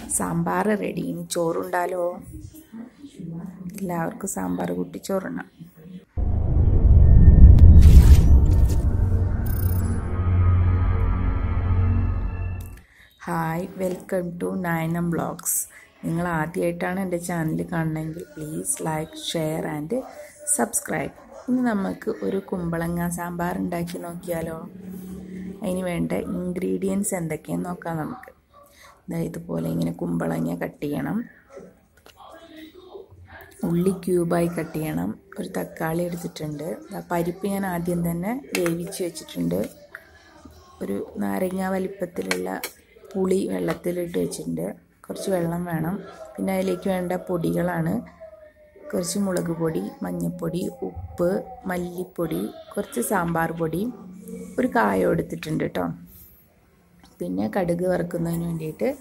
sambar ready ഇനി ചോറുണ്ടാലോ എല്ലാവർക്കും സാമ്പാർ കൂട്ടി ചോറുണ്ണാം hi welcome to Nayanam vlogs നിങ്ങൾ ആദ്യമായിട്ടാണ് എൻ്റെ ചാനൽ കാണണമെങ്കിൽ please like share and subscribe ഇന്ന് നമുക്ക് ഒരു കുമ്പളങ്ങ സാമ്പാർ ഉണ്ടാക്കി നോക്കിയാലോ അതിന് വേണ്ട ഇൻഗ്രീഡിയൻസ് എന്തൊക്കെയെന്ന് നോക്കാം നമുക്ക് ഇതാ ഇതുപോലെ ഇങ്ങനെ കുമ്പളങ്ങ കട്ട് ചെയ്യണം ഉള്ളി ക്യൂബായി കട്ട് ചെയ്യണം ഒരു തക്കാളി എടുത്തിട്ടുണ്ട് പരിപ്പ് ഞാൻ ആദ്യം തന്നെ വേവിച്ച് വെച്ചിട്ടുണ്ട് ഒരു നാരങ്ങ വലിപ്പത്തിലുള്ള പുളി വെള്ളത്തിലിട്ട് വെച്ചിട്ടുണ്ട് കുറച്ച് വെള്ളം വേണം പിന്നെ അതിലേക്ക് വേണ്ട പൊടികളാണ് കുറച്ച് മുളക് പൊടി മഞ്ഞൾപ്പൊടി ഉപ്പ് മല്ലിപ്പൊടി കുറച്ച് സാമ്പാർ പൊടി ഒരു കായം എടുത്തിട്ടുണ്ട് കേട്ടോ പിന്നെ കടുക് വറുക്കുന്നതിന് വേണ്ടിയിട്ട്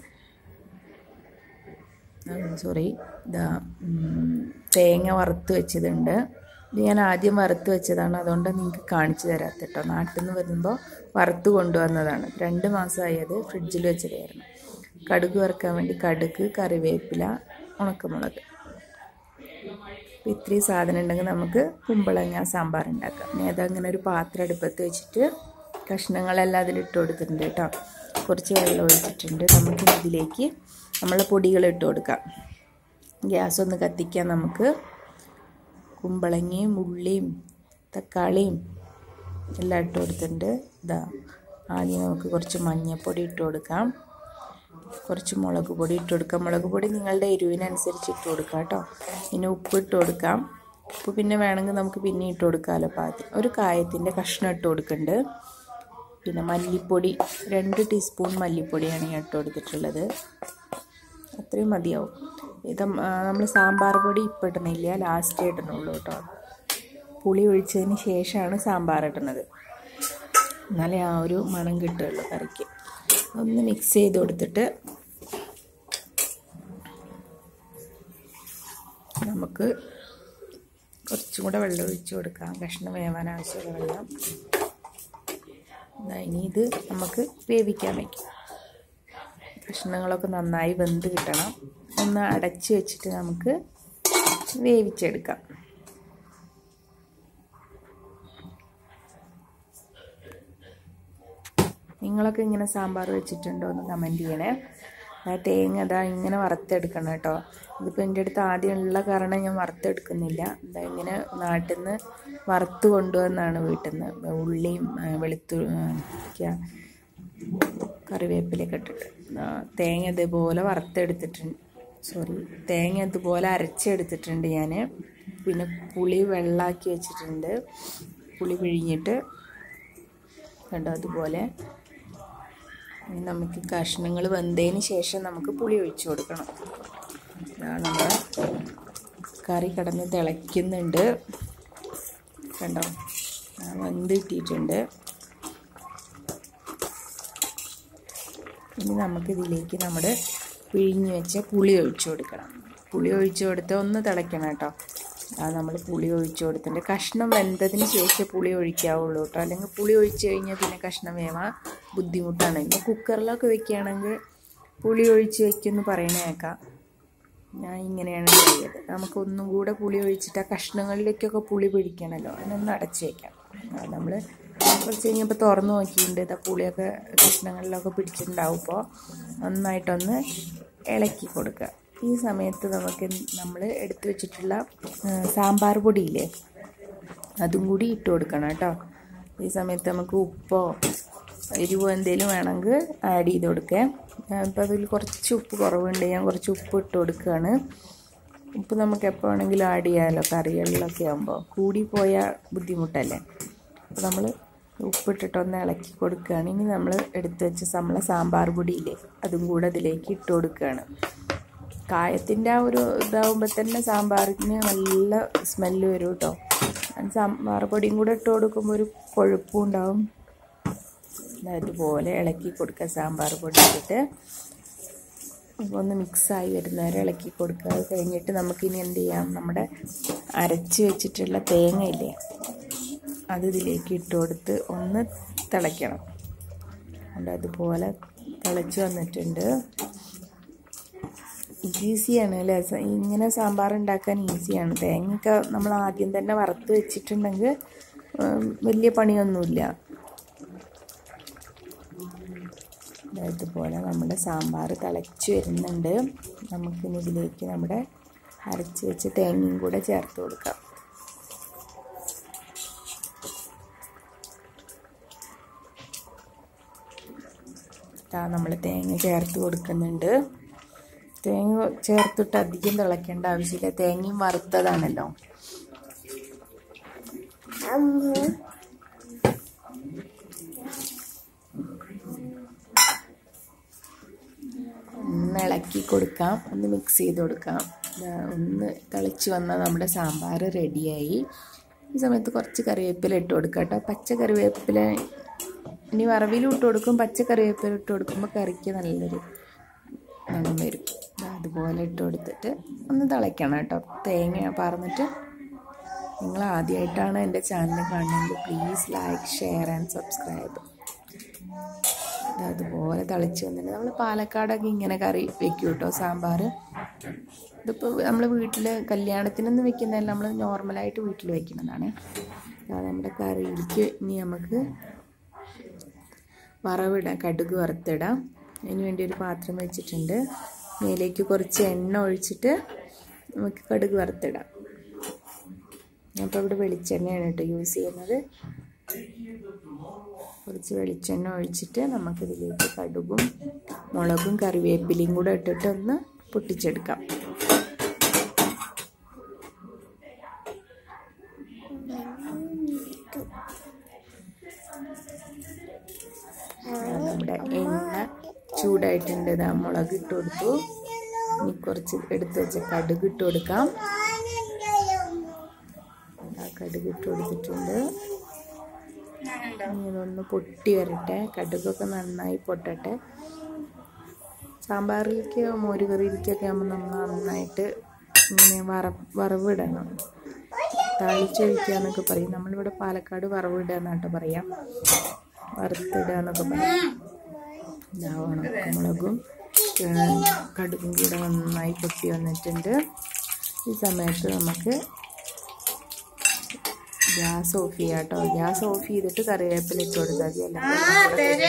സോറി ഇതാ തേങ്ങ വറുത്ത് വെച്ചതുണ്ട് ഇത് ഞാൻ ആദ്യം വറുത്ത് വെച്ചതാണ് അതുകൊണ്ട് നിങ്ങൾക്ക് കാണിച്ചു തരാത്ത കേട്ടോ നാട്ടിൽ നിന്ന് വരുമ്പോൾ വറുത്ത് കൊണ്ടുവന്നതാണ് രണ്ട് മാസമായി അത് ഫ്രിഡ്ജിൽ വെച്ചതായിരുന്നു കടുക് വറുക്കാൻ വേണ്ടി കടുക് കറിവേപ്പില ഉണക്കമുളക് അപ്പോൾ ഇത്രയും സാധനം ഉണ്ടെങ്കിൽ നമുക്ക് കുമ്പളങ്ങ സാമ്പാർ ഉണ്ടാക്കാം ഇനി അതങ്ങനെ ഒരു പാത്രം അടുപ്പത്ത് വെച്ചിട്ട് കഷ്ണങ്ങളെല്ലാം അതിലിട്ട് കൊടുത്തിട്ടുണ്ട് കേട്ടോ കുറച്ച് വെള്ളം ഒഴിച്ചിട്ടുണ്ട് നമുക്ക് ഇതിലേക്ക് നമ്മളെ പൊടികൾ ഇട്ട് കൊടുക്കാം ഗ്യാസ് ഒന്ന് കത്തിക്കാൻ നമുക്ക് കുമ്പളങ്ങയും ഉള്ളിയും തക്കാളിയും എല്ലാം ഇട്ട് കൊടുത്തിട്ടുണ്ട് ഇതാ ആദ്യം നമുക്ക് കുറച്ച് മഞ്ഞൾപ്പൊടി ഇട്ട് കൊടുക്കാം കുറച്ച് മുളക് പൊടി ഇട്ട് കൊടുക്കാം മുളക് പൊടി നിങ്ങളുടെ എരിവിനനുസരിച്ച് ഇട്ട് കൊടുക്കാം കേട്ടോ പിന്നെ ഉപ്പ് ഇട്ട് കൊടുക്കാം ഉപ്പ് പിന്നെ വേണമെങ്കിൽ നമുക്ക് പിന്നെ ഇട്ട് കൊടുക്കാമല്ലോ പാകത്തിന് ഒരു കായത്തിൻ്റെ കഷ്ണം ഇട്ട് കൊടുക്കുന്നുണ്ട് പിന്നെ മല്ലിപ്പൊടി രണ്ട് ടീസ്പൂൺ മല്ലിപ്പൊടിയാണ് ഞാൻ ഇട്ട് കൊടുത്തിട്ടുള്ളത് അത്രയും മതിയാവും ഇത് നമ്മൾ സാമ്പാർ പൊടി ഇപ്പം ഇടണില്ല ലാസ്റ്റ് ഇടണുള്ളൂ കേട്ടോ പുളി ഒഴിച്ചതിന് ശേഷമാണ് സാമ്പാർ ഇടുന്നത് എന്നാലേ ആ ഒരു മണം കിട്ടുകയുള്ളൂ കറിക്ക് ഒന്ന് മിക്സ് ചെയ്ത് കൊടുത്തിട്ട് നമുക്ക് കുറച്ചും കൂടെ വെള്ളം ഒഴിച്ച് കൊടുക്കാം കഷ്ണം വേവാൻ ആവശ്യമുള്ള വെള്ളം ഇനി ഇത് നമുക്ക് വേവിക്കാൻ വയ്ക്കാം കഷ്ണങ്ങളൊക്കെ നന്നായി വെന്ത് കിട്ടണം ഒന്ന് അടച്ച് വെച്ചിട്ട് നമുക്ക് വേവിച്ചെടുക്കാം നിങ്ങളൊക്കെ ഇങ്ങനെ സാമ്പാർ വെച്ചിട്ടുണ്ടോ എന്ന് കമൻറ്റ് ചെയ്യണേ ആ തേങ്ങ അതാ ഇങ്ങനെ വറുത്തെടുക്കണം കേട്ടോ ഇതിപ്പോൾ എൻ്റെ അടുത്ത് ആദ്യമുള്ള കാരണം ഞാൻ വറുത്തെടുക്കുന്നില്ല എന്താ ഇങ്ങനെ നാട്ടിൽ നിന്ന് വറുത്ത് കൊണ്ടുവന്നാണ് വീട്ടിൽ നിന്ന് ഉള്ളിയും വെളുത്തു കറിവേപ്പിലൊക്കെ ഇട്ടിട്ട് തേങ്ങ ഇതേപോലെ വറുത്തെടുത്തിട്ടുണ്ട് സോറി തേങ്ങ ഇതുപോലെ അരച്ചെടുത്തിട്ടുണ്ട് ഞാൻ പിന്നെ പുളി വെള്ളാക്കി വെച്ചിട്ടുണ്ട് പുളി പിഴിഞ്ഞിട്ട് കണ്ടോ അതുപോലെ നമുക്ക് കഷ്ണങ്ങൾ വെന്തതിന് ശേഷം നമുക്ക് പുളി ഒഴിച്ചു കൊടുക്കണം നമ്മുടെ കറി കിടന്ന് തിളയ്ക്കുന്നുണ്ട് കണ്ടോ വെന്ത് കിട്ടിയിട്ടുണ്ട് ഇനി നമുക്കിതിലേക്ക് നമ്മുടെ പിഴിഞ്ഞ് വെച്ച പുളി ഒഴിച്ചു കൊടുക്കണം പുളി ഒഴിച്ചു കൊടുത്ത് ഒന്ന് തിളയ്ക്കണം കേട്ടോ ആ നമ്മൾ പുളി ഒഴിച്ചു കൊടുത്തിട്ടുണ്ട് കഷ്ണം വെന്തതിന് ശേഷം പുളി ഒഴിക്കാവുള്ളൂ കേട്ടോ അല്ലെങ്കിൽ പുളി ഒഴിച്ച് കഴിഞ്ഞാൽ പിന്നെ കഷ്ണം വേവാൻ ബുദ്ധിമുട്ടാണ് ഇന്ന് കുക്കറിലൊക്കെ വെക്കുകയാണെങ്കിൽ പുളി ഒഴിച്ച് വെക്കുമെന്ന് പറയണേക്കാം ഞാൻ ഇങ്ങനെയാണ് ചെയ്തത് നമുക്ക് ഒന്നും കൂടെ പുളി ഒഴിച്ചിട്ട് ആ കഷ്ണങ്ങളിലേക്കൊക്കെ പുളി പിടിക്കണമല്ലോ അതിനൊന്ന് അടച്ച് വയ്ക്കാം നമ്മൾ കുറച്ച് കഴിഞ്ഞപ്പോൾ തുറന്ന് നോക്കിയിട്ടുണ്ട് ഇതാ പുളിയൊക്കെ കഷ്ണങ്ങളിലൊക്കെ പിടിച്ചിട്ടുണ്ടാവും ഇപ്പോൾ നന്നായിട്ടൊന്ന് ഇളക്കി കൊടുക്കുക ഈ സമയത്ത് നമുക്ക് നമ്മൾ എടുത്തു വെച്ചിട്ടുള്ള സാമ്പാർ പൊടിയില്ലേ അതും കൂടി ഇട്ട് കൊടുക്കണം കേട്ടോ ഈ സമയത്ത് നമുക്ക് ഉപ്പോ എരിവോ എന്തെങ്കിലും വേണമെങ്കിൽ ആഡ് ചെയ്ത് കൊടുക്കാം ഇപ്പോൾ അതിൽ കുറച്ച് ഉപ്പ് കുറവുണ്ട് ഞാൻ കുറച്ച് ഉപ്പ് ഇട്ട് കൊടുക്കുകയാണ് ഉപ്പ് നമുക്ക് എപ്പോൾ വേണമെങ്കിലും ആഡ് ചെയ്യാമല്ലോ കറികളിലൊക്കെ ആകുമ്പോൾ കൂടി പോയാൽ ബുദ്ധിമുട്ടല്ലേ അപ്പോൾ നമ്മൾ ഉപ്പിട്ടിട്ടൊന്ന് ഇളക്കി കൊടുക്കുകയാണ് ഇനി നമ്മൾ എടുത്തു വെച്ച നമ്മളെ സാമ്പാർ പൊടിയില്ലേ അതും കൂടെ അതിലേക്ക് ഇട്ട് കൊടുക്കുകയാണ് കായത്തിൻ്റെ ആ ഒരു ഇതാവുമ്പോൾ തന്നെ സാമ്പാറിന് നല്ല സ്മെല്ല് വരും കേട്ടോ സാമ്പാർ പൊടിയും കൂടെ ഇട്ട് കൊടുക്കുമ്പോൾ ഒരു കൊഴുപ്പും ഉണ്ടാവും അതുപോലെ ഇളക്കി കൊടുക്കുക സാമ്പാർ പൊടി ഇട്ടിട്ട് ഒന്ന് മിക്സായി വരുന്നവരെ ഇളക്കി കൊടുക്കുക അത് കഴിഞ്ഞിട്ട് നമുക്കിനി എന്ത് ചെയ്യാം നമ്മുടെ അരച്ച് വെച്ചിട്ടുള്ള തേങ്ങയില്ലേ അത് ഇതിലേക്ക് ഇട്ട് കൊടുത്ത് ഒന്ന് തിളയ്ക്കണം അതുപോലെ തിളച്ച് വന്നിട്ടുണ്ട് ഈസിയാണ് അല്ലേ സ- ഇങ്ങനെ സാമ്പാർ ഉണ്ടാക്കാൻ ഈസിയാണ് തേങ്ങയൊക്കെ നമ്മൾ ആദ്യം തന്നെ വറുത്ത് വെച്ചിട്ടുണ്ടെങ്കിൽ ഉം, വലിയ പണിയൊന്നുമില്ല ദാ ഇതുപോലെ നമ്മുടെ സാമ്പാർ തിളച്ച് വരുന്നുണ്ട് നമുക്കിനി ഇതിലേക്ക് നമ്മുടെ അരച്ച് വെച്ച തേങ്ങയും കൂടെ ചേർത്ത് കൊടുക്കാം ദാ നമ്മൾ തേങ്ങ ചേർത്ത് കൊടുക്കുന്നുണ്ട് തേങ്ങ ചേർത്തിട്ട് അധികം തിളയ്ക്കേണ്ട ആവശ്യമില്ല തേങ്ങയും വറുത്തതാണല്ലോ ഒന്ന് ഇളക്കി കൊടുക്കാം ഒന്ന് മിക്സ് ചെയ്ത് കൊടുക്കാം ദാ ഒന്ന് തിളച്ച് വന്നാൽ നമ്മുടെ സാമ്പാർ റെഡിയായി ഈ സമയത്ത് കുറച്ച് കറിവേപ്പില ഇട്ട് കൊടുക്കാം കേട്ടോ പച്ച കറിവേപ്പില ഇനി വറവിലും ഇട്ട് കൊടുക്കും പച്ച കറിവേപ്പില ഇട്ട് കൊടുക്കുമ്പോൾ കറിക്ക് നല്ലൊരു മണം വരും ദാ അതുപോലെ ഇട്ട് കൊടുത്തിട്ട് ഒന്ന് തിളയ്ക്കണം കേട്ടോ തേങ്ങ പറന്നിട്ട് നിങ്ങൾ ആദ്യമായിട്ടാണ് എൻ്റെ ചാനൽ കാണുന്നത് please like share and subscribe അതുപോലെ തിളച്ച് വന്നിട്ട് നമ്മൾ പാലക്കാടൊക്കെ ഇങ്ങനെ കറി വെക്കും കേട്ടോ സാമ്പാർ ഇതിപ്പോൾ നമ്മൾ വീട്ടിൽ കല്യാണത്തിനൊന്നും വെക്കുന്നതല്ല നമ്മൾ നോർമലായിട്ട് വീട്ടിൽ വെക്കുന്നതാണ് അത് നമ്മുടെ കറിയിലേക്ക് ഇനി നമുക്ക് വറവിടാം കടുക് വറുത്തിടാം അതിന് വേണ്ടി ഒരു പാത്രം വെച്ചിട്ടുണ്ട് മേലേക്ക് കുറച്ച് എണ്ണ ഒഴിച്ചിട്ട് നമുക്ക് കടുക് വറുത്തിടാം അപ്പോൾ ഇവിടെ വെളിച്ചെണ്ണയാണ് കേട്ടോ യൂസ് ചെയ്യുന്നത് കുറച്ച് വെളിച്ചെണ്ണ ഒഴിച്ചിട്ട് നമുക്കിതിലേക്ക് കടുകും മുളകും കറിവേപ്പിലയും കൂടെ ഇട്ടിട്ട് ഒന്ന് പൊട്ടിച്ചെടുക്കാം നമ്മുടെ എണ്ണ ചൂടായിട്ടുണ്ട് ഇതാ മുളക് ഇട്ട് കൊടുത്തു ഇനി കുറച്ച് എടുത്ത് വെച്ച കടുക് ഇട്ട് കൊടുക്കാം ആ കടുക് ഇട്ട് കൊടുത്തിട്ടുണ്ട് ഇനി ഇതൊന്ന് പൊട്ടി വരട്ടെ കടുകൊക്കെ നന്നായി പൊട്ടട്ടെ സാമ്പാറിലേക്ക് മോരുകറിയിലേക്കൊക്കെ ആകുമ്പോൾ നമ്മൾ നന്നായിട്ട് ഇങ്ങനെ വറ വറവിടണം താളിച്ചൊഴിക്കുക എന്നൊക്കെ പറയും നമ്മളിവിടെ പാലക്കാട് വറവിടുക എന്നാട്ടോ പറയാം വറുത്തിടുക എന്നൊക്കെ പറയും ഇതാ ഉണക്കമുളകും ഏഹ്, കടുകും കൂടെ നന്നായി പൊട്ടി വന്നിട്ടുണ്ട് ഈ സമയത്ത് നമുക്ക് ഗ്യാസ് ഓഫ് ചെയ്യാം കേട്ടോ ഗ്യാസ് ഓഫ് ചെയ്തിട്ട് കറിവേപ്പില ഇട്ട് കൊടുത്താൽ മതി അല്ലെങ്കിൽ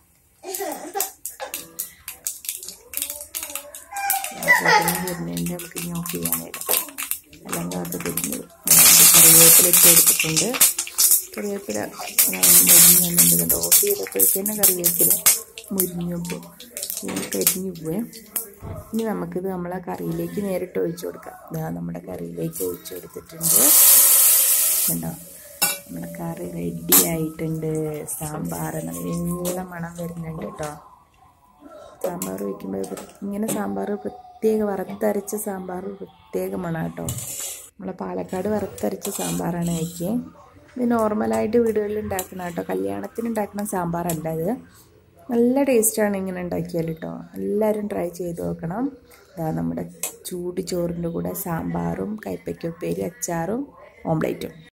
വരുന്നതിൻ്റെ നമുക്ക് ഇനി ഓഫ് ചെയ്യാൻ വരും അല്ലെങ്കിൽ അത് തിരിഞ്ഞു കറിവേപ്പില ഇട്ട് കൊടുത്തിട്ടുണ്ട് കറിവേപ്പില മുരിഞ്ഞ് വന്നിട്ടുണ്ട് ഓഫ് ചെയ്തപ്പോഴത്തേനും കറിവേപ്പില മുരിഞ്ഞു പോകും കരിഞ്ഞു പോവേ ഇനി നമുക്കിത് നമ്മളെ കറിയിലേക്ക് നേരിട്ട് ഒഴിച്ചു കൊടുക്കാം ഇതാ നമ്മുടെ കറിയിലേക്ക് ഒഴിച്ചു കൊടുത്തിട്ടുണ്ട് കണ്ടോ നമ്മുടെ കറി റെഡി ആയിട്ടുണ്ട് സാമ്പാർ നല്ല മണം വരുന്നുണ്ട് കേട്ടോ സാമ്പാർ വയ്ക്കുമ്പോൾ ഇങ്ങനെ സാമ്പാർ പ്രത്യേക വറുത്തരച്ച സാമ്പാർ പ്രത്യേക മണം കേട്ടോ നമ്മളെ പാലക്കാട് വറുത്തരച്ച സാമ്പാറാണ് വയ്ക്കുക ഇത് നോർമലായിട്ട് വീടുകളിൽ ഉണ്ടാക്കുന്ന കേട്ടോ കല്യാണത്തിന് ഉണ്ടാക്കുന്ന സാമ്പാറല്ല ഇത് നല്ല ടേസ്റ്റാണ് ഇങ്ങനെ ഉണ്ടാക്കിയാൽ കേട്ടോ എല്ലാവരും ട്രൈ ചെയ്ത് നോക്കണം ഇതാ നമ്മുടെ ചൂട് ചോറിൻ്റെ കൂടെ സാമ്പാറും കൈപ്പയ്ക്ക ഉപ്പേരി അച്ചാറും ഓംലേറ്റും